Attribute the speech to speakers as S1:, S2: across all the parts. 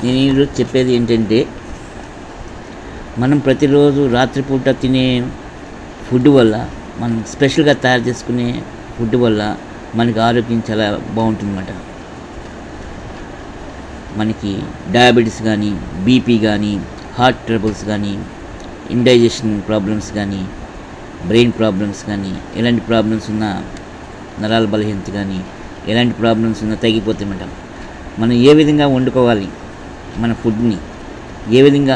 S1: నేను ఈరోజు చెప్పేది ఏంటంటే మనం ప్రతిరోజు రాత్రిపూట తినే ఫుడ్ వల్ల మనం స్పెషల్గా తయారు చేసుకునే ఫుడ్ వల్ల మనకి ఆరోగ్యం చాలా బాగుంటుందన్నమాట మనకి డయాబెటీస్ కానీ బీపీ కానీ హార్ట్ ట్రబుల్స్ కానీ ఇండైజెషన్ ప్రాబ్లమ్స్ కానీ బ్రెయిన్ ప్రాబ్లమ్స్ కానీ ఎలాంటి ప్రాబ్లమ్స్ ఉన్నా నరాల బలహీనత కానీ ఎలాంటి ప్రాబ్లమ్స్ ఉన్నా తగ్గిపోతాయన్నమాట మనం ఏ విధంగా వండుకోవాలి మన ఫుడ్ని ఏ విధంగా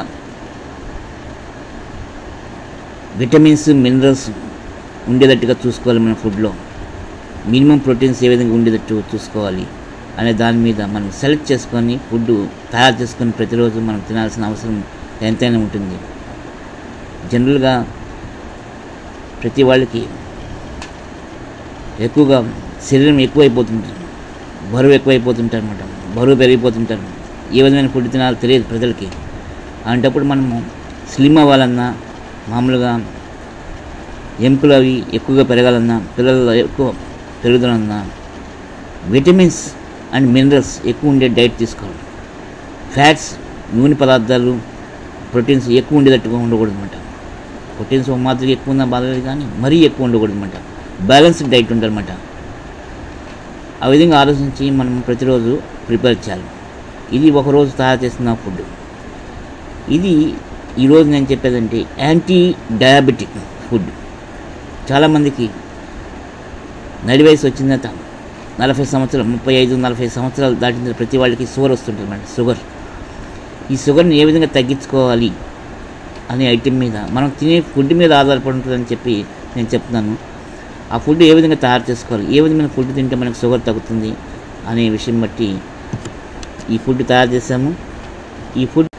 S1: విటమిన్స్ మినరల్స్ ఉండేటట్టుగా చూసుకోవాలి మన ఫుడ్లో మినిమం ప్రోటీన్స్ ఏ విధంగా ఉండేటట్టు చూసుకోవాలి అనే దాని మీద మనం సెలెక్ట్ చేసుకొని ఫుడ్ తయారు చేసుకొని ప్రతిరోజు మనం తినాల్సిన అవసరం ఎంతైనా ఉంటుంది జనరల్గా ప్రతి వాళ్ళకి ఎక్కువగా శరీరం ఎక్కువైపోతుంటుంది బరువు ఎక్కువైపోతుంటారు అనమాట బరువు పెరిగిపోతుంటారు ఏ విధమైన ఫుడ్ తినాలో తెలియదు ప్రజలకి అలాంటప్పుడు మనము స్లిమ్ అవ్వాలన్నా మామూలుగా ఎముకలు అవి ఎక్కువగా పెరగాలన్నా పిల్లల్లో ఎక్కువ పెరుగుదలన్నా విటమిన్స్ అండ్ మినరల్స్ ఎక్కువ ఉండే డైట్ తీసుకోవాలి ఫ్యాట్స్ నూనె పదార్థాలు ప్రోటీన్స్ ఎక్కువ ఉండేటట్టుగా ఉండకూడదు అనమాట ప్రోటీన్స్ ఒక మాదిరి ఎక్కువ ఉన్నా బాధలేదు కానీ మరీ ఎక్కువ ఉండకూడదు అనమాట బ్యాలెన్స్డ్ డైట్ ఉండాలన్నమాట ఆ విధంగా ఆలోచించి మనం ప్రతిరోజు ప్రిపేర్ చేయాలి ఇది ఒకరోజు తయారు చేసిన ఫుడ్ ఇది ఈరోజు నేను చెప్పేదంటే యాంటీ డయాబెటిక్ ఫుడ్ చాలామందికి నడి వయసు వచ్చిన తర్వాత నలభై సంవత్సరాలు ముప్పై ఐదు నలభై సంవత్సరాలు దాటిన ప్రతి వాళ్ళకి షుగర్ వస్తుంటుంది అన్నమాట షుగర్ ఈ షుగర్ని ఏ విధంగా తగ్గించుకోవాలి అనే ఐటెం మీద మనం తినే ఫుడ్ మీద ఆధారపడి ఉంటుందని చెప్పి నేను చెప్తున్నాను ఆ ఫుడ్ ఏ విధంగా తయారు చేసుకోవాలి ఏ విధమైన ఫుడ్ తింటే మనకు షుగర్ తగ్గుతుంది అనే విషయం బట్టి ఈ ఫుడ్ తయారు చేసాము ఈ ఫుడ్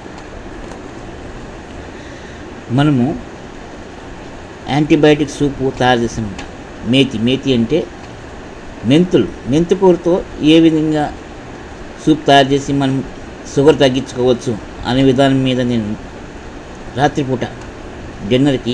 S1: మనము యాంటీబయాటిక్ సూపు తయారు చేసాము మేతి మేతి అంటే మెంతులు మెంతుకూరతో ఏ విధంగా సూప్ తయారు చేసి మనం షుగర్ తగ్గించుకోవచ్చు అనే విధానం మీద నేను రాత్రిపూట డిన్నర్కి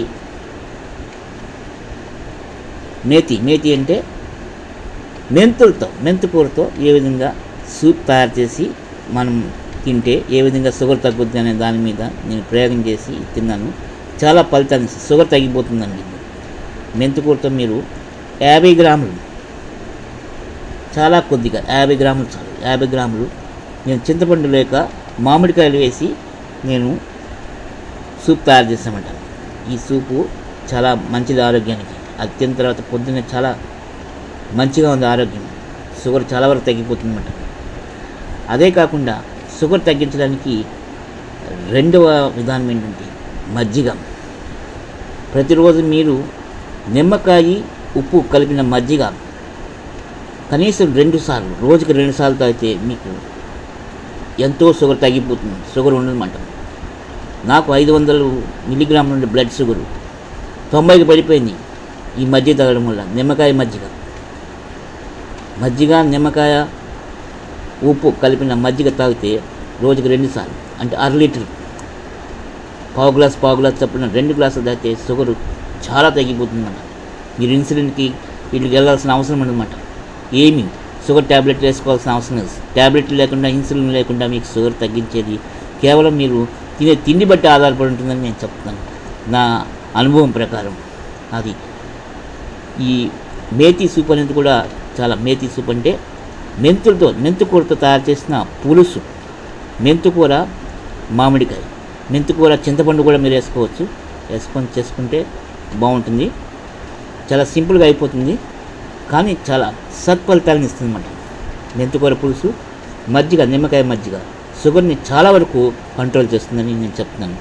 S1: మేతి మేతి అంటే మెంతులతో మెంతుకూరతో ఏ విధంగా సూప్ తయారు చేసి మనం తింటే ఏ విధంగా షుగర్ తగ్గుద్ది అనే దాని మీద నేను ప్రయోగం చేసి తిన్నాను చాలా ఫలితాన్ని ఇస్తుంది. షుగర్ తగ్గిపోతుందండి మెంతుకూరతో మీరు యాభై గ్రాములు చాలా కొద్దిగా యాభై గ్రాములు చాలు యాభై గ్రాములు నేను చింతపండు లేక మామిడికాయలు వేసి నేను సూప్ తయారు చేస్తామంట ఈ సూపు చాలా మంచిది ఆరోగ్యానికి అది తిన్న తర్వాత పొద్దున్న చాలా మంచిగా ఉంది ఆరోగ్యం షుగర్ చాలా వరకు తగ్గిపోతుందన్నమాట అదే కాకుండా షుగర్ తగ్గించడానికి రెండవ విధానం ఏంటంటే మజ్జిగ ప్రతిరోజు మీరు నిమ్మకాయ ఉప్పు కలిపిన మజ్జిగ కనీసం రెండు సార్లు రోజుకి రెండు సార్లు తాగితే మీకు ఎంతో షుగర్ తగ్గిపోతుంది షుగర్ ఉండదన్నమాట నాకు ఐదు వందలు మిల్లీగ్రాముల నుండి బ్లడ్ షుగర్ తొంభైకి పడిపోయింది ఈ మజ్జిగ తాగడం వల్ల నిమ్మకాయ మజ్జిగ మజ్జిగ నిమ్మకాయ ఉప్పు కలిపిన మజ్జిగ తాగితే రోజుకి రెండు సార్లు అంటే అర లీటర్ పావు గ్లాస్ పావు గ్లాస్ చప్పున రెండు గ్లాసులు తాగితే షుగర్ చాలా తగ్గిపోతుందన్నమాట మీరు ఇన్సులిన్కి వీటికి వెళ్ళాల్సిన అవసరం ఉండదన్నమాట ఏమి షుగర్ ట్యాబ్లెట్లు వేసుకోవాల్సిన అవసరం లేదు ట్యాబ్లెట్లు లేకుండా ఇన్సులిన్ లేకుండా మీకు షుగర్ తగ్గించేది కేవలం మీరు తినే తిండి బట్టి ఆధారపడి ఉంటుందని నేను చెప్తున్నాను నా అనుభవం ప్రకారం అది ఈ మేతి సూప్ అనేది కూడా చాలా మేతి సూప్ అంటే మెంతులతో మెంతుకూరతో తయారు చేసిన పులుసు మెంతుకూర మామిడికాయ మెంతుకూర చింతపండు కూడా మీరు వేసుకోవచ్చు వేసుకొని చేసుకుంటే బాగుంటుంది చాలా సింపుల్గా అయిపోతుంది కానీ చాలా సత్ఫలితాలను ఇస్తుంది అన్నమాట మెంతుకూర పులుసు మజ్జిగ నిమ్మకాయ మజ్జిగ షుగర్ని చాలా వరకు కంట్రోల్ చేస్తుందని నేను చెప్తున్నాను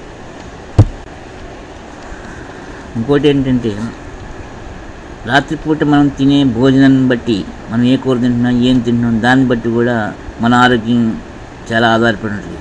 S1: ఇంకోటి ఏంటంటే రాత్రిపూట మనం తినే భోజనాన్ని బట్టి మనం ఏ కూర తింటున్నాం ఏం తింటున్నాం దాన్ని బట్టి కూడా మన ఆరోగ్యం చాలా ఆధారపడి ఉంటుంది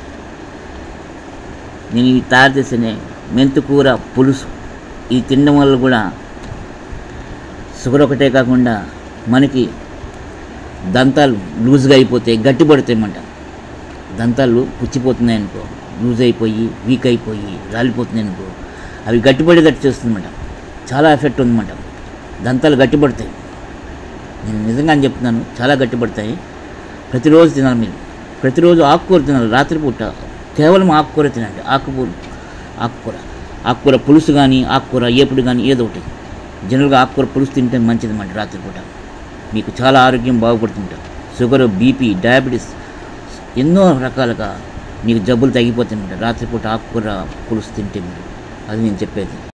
S1: నేను ఇవి తయారు చేసిన మెంతుకూర పులుసు ఇది తినడం వల్ల కూడా షుగర్ ఒకటే కాకుండా మనకి దంతాలు లూజ్గా అయిపోతాయి గట్టిపడతాయి అన్నమాట దంతాలు పుచ్చిపోతున్నాయి అనుకో లూజ్ అయిపోయి వీక్ అయిపోయి రాలిపోతున్నాయి అనుకో అవి గట్టిపడేటట్టు చేస్తుందన్నమాట చాలా ఎఫెక్ట్ ఉందన్నమాట దంతాలు గట్టిపడతాయి నేను నిజంగా చెప్తున్నాను చాలా గట్టిపడతాయి ప్రతిరోజు తినాలి మీరు ప్రతిరోజు ఆకుకూర తినాలి రాత్రిపూట కేవలం ఆకుకూర తినండి ఆకుకూర ఆకుకూర ఆకుకూర పులుసు కానీ ఆకుకూర ఏపుడు కానీ ఏదో ఒకటి జనరల్గా ఆకుకూర పులుసు తింటే మంచిది మండి రాత్రిపూట మీకు చాలా ఆరోగ్యం బాగుపడుతుంటారు షుగర్ బీపీ డయాబెటీస్ ఎన్నో రకాలుగా మీకు జబ్బులు తగ్గిపోతుంటాయి రాత్రిపూట ఆకుకూర పులుసు తింటే మీరు అది నేను చెప్పేది